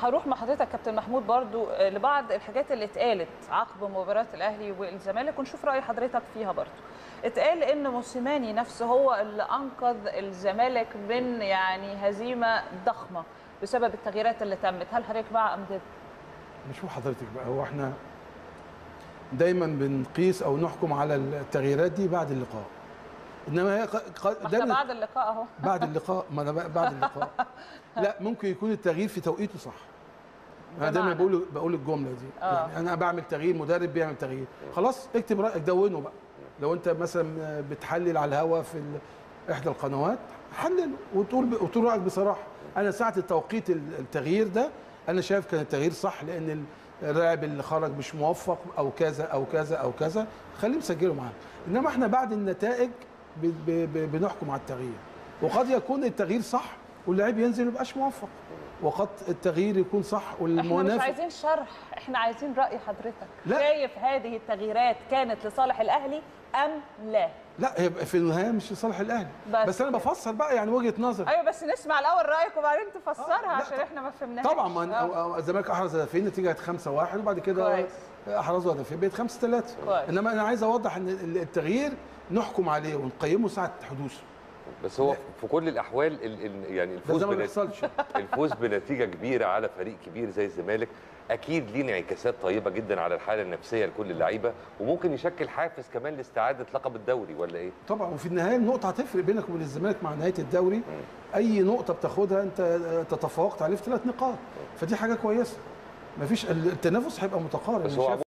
هروح مع حضرتك كابتن محمود برضو آه، لبعض الحاجات اللي اتقالت عقب مباراه الاهلي والزمالك ونشوف راي حضرتك فيها برضو اتقال ان موسيماني نفسه هو اللي انقذ الزمالك من يعني هزيمه ضخمه بسبب التغييرات اللي تمت هل حضرتك مع ام ضد نشوف حضرتك بقى هو احنا دايما بنقيس او نحكم على التغييرات دي بعد اللقاء انما هي ق- ق- ما احنا دايما بعد اللقاء اهو بعد اللقاء ما انا بقى بعد اللقاء لا ممكن يكون التغيير في توقيته صح انا دايما بمعنى؟ بقول بقول الجمله دي آه. يعني انا بعمل تغيير مدرب بيعمل تغيير خلاص اكتب رايك دونه بقى لو انت مثلا بتحلل على الهوا في ال- احدى القنوات حلل وتقول ب- وتقول رايك بصراحه انا ساعه التوقيت ال- التغيير ده انا شايف كان التغيير صح لان ال- اللاعب اللي خرج مش موفق او كذا او كذا او كذا خليه مسجله معانا انما احنا بعد النتائج ب- ب- ب- بنحكم على التغيير وقد يكون التغيير صح واللاعب ينزل ما يبقاش موفق وقد التغيير يكون صح احنا مش والمنافس عايزين شرح احنا عايزين راي حضرتك لا. شايف هذه التغييرات كانت لصالح الاهلي ام لا لا هيبقى في النهايه مش لصالح الاهلي بس بس, بس انا كده. بفسر بقى يعني وجهه نظر ايوه بس نسمع الاول رايك وبعدين تفسرها آه، لا، عشان طب- احنا ما فهمناهاش طبعا ما آه. أو- أو- الزمالك احرز هدفين نتيجه 5 1 وبعد كده كويس. احرزوا هدفين بقت 5 3 كويس. انما انا عايز اوضح ان ال- التغيير نحكم عليه ونقيمه ساعه حدوثه بس هو في كل الاحوال ال ال يعني ده الفوز ده ما بنت- بيحصلش الفوز بنتيجه كبيره على فريق كبير زي الزمالك اكيد ليه انعكاسات طيبه جدا على الحاله النفسيه لكل اللعيبه وممكن يشكل حافز كمان لاستعاده لقب الدوري ولا ايه؟ طبعا وفي النهايه النقطه هتفرق بينك وبين الزمالك مع نهايه الدوري اي نقطه بتاخدها انت تتفوقت عليه في ثلاث نقاط فدي حاجه كويسه مفيش التنافس هيبقى متقارب بس أنا هو شايف